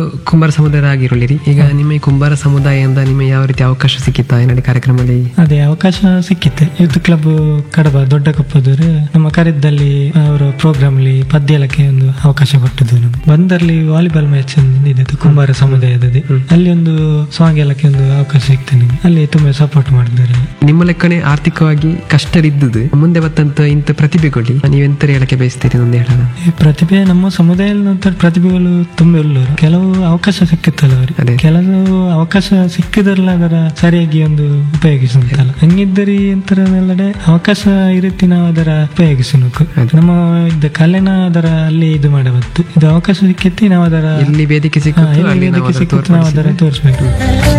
ಕುಂಬಾರ ಸಮುದಾಯ ಆಗಿರಲಿರಿ ಈಗ ನಿಮ್ಮ ಈ ಕುಂಬಾರ ಸಮುದಾಯದಿಂದ ನಿಮಗೆ ಯಾವ ರೀತಿ ಅವಕಾಶ ಸಿಕ್ಕಿತ್ತಾ ಏನಾಡಿ ಕಾರ್ಯಕ್ರಮದಲ್ಲಿ ಅದೇ ಅವಕಾಶ ಸಿಕ್ಕಿತ್ತೆ ಯೂತ್ ಕ್ಲಬ್ ಕಡಬ ದೊಡ್ಡ ಕೊಪ್ಪದವರು ನಮ್ಮ ಕರೆದಲ್ಲಿ ಅವರ ಪ್ರೋಗ್ರಾಮ್ ಅಲ್ಲಿ ಪದ್ಯಲಕ್ಕೆ ಒಂದು ಅವಕಾಶ ಕೊಟ್ಟಿದ್ದು ನಮ್ಗೆ ಬಂದಲ್ಲಿ ವಾಲಿಬಾಲ್ ಮ್ಯಾಚ್ ಒಂದು ಇದೆ ಕುಂಬಾರ ಸಮುದಾಯದಲ್ಲಿ ಅಲ್ಲಿ ಒಂದು ಸಾಂಗ್ ಎಲ್ಲಕ್ಕೆ ಒಂದು ಅವಕಾಶ ಸಿಕ್ತು ನಿಮ್ಗೆ ಅಲ್ಲಿ ತುಂಬಾ ಸಪೋರ್ಟ್ ಮಾಡಿದ್ದಾರೆ ನಿಮ್ಮ ಲೆಕ್ಕನೆ ಆರ್ಥಿಕವಾಗಿ ಕಷ್ಟರಿದ್ದುದು ಮುಂದೆ ಬತ್ತಂತ ಇಂಥ ಪ್ರತಿಭೆಗಳು ನೀವೆಂತ ಹೇಳಕ್ಕೆ ಬಯಸ್ತೀರಿ ಒಂದು ಹೇಳೋಣ ಈ ಪ್ರತಿಭೆ ನಮ್ಮ ಸಮುದಾಯದ ಪ್ರತಿಭೆಗಳು ತುಂಬಾ ಉಳ್ಳವರು ಕೆಲವು ಅವಕಾಶ ಸಿಕ್ಕುತ್ತಲ್ಲ ಅದೇ. ಅವರಿಗೆ ಕೆಲವು ಅವಕಾಶ ಸಿಕ್ಕಿದ್ರಲ್ಲ ಅದರ ಸರಿಯಾಗಿ ಒಂದು ಉಪಯೋಗಿಸುತ್ತಲ್ಲ ಹಂಗಿದ್ದರಿ ಎಂತರನೆಲ್ಲಡೆ ಅವಕಾಶ ಈ ರೀತಿ ನಾವು ಅದರ ಉಪಯೋಗಿಸಬೇಕು ನಮ್ಮ ಇದು ಕಲೆನ ಅದರ ಅಲ್ಲಿ ಇದು ಮಾಡಬಹುದು ಇದು ಅವಕಾಶ ಸಿಕ್ಕಿತ್ತು ನಾವು ಅದರ ಎಲ್ಲಿ ವೇದಿಕೆ ಹಾ, ಸಿಕ್ಕುತ್ತೋ ಎಲ್ಲಿ ಅಲ್ಲಿ ನಾವು ವೇದಿಕೆ ಅದನ್ನು ಸಿಕ್ಕುತ್ತೋ ನಾವು ಅದರ ತೋರ್ಪಡಿಸಿದ್ರೆ ತೋರಿಸ್ಬೇಕು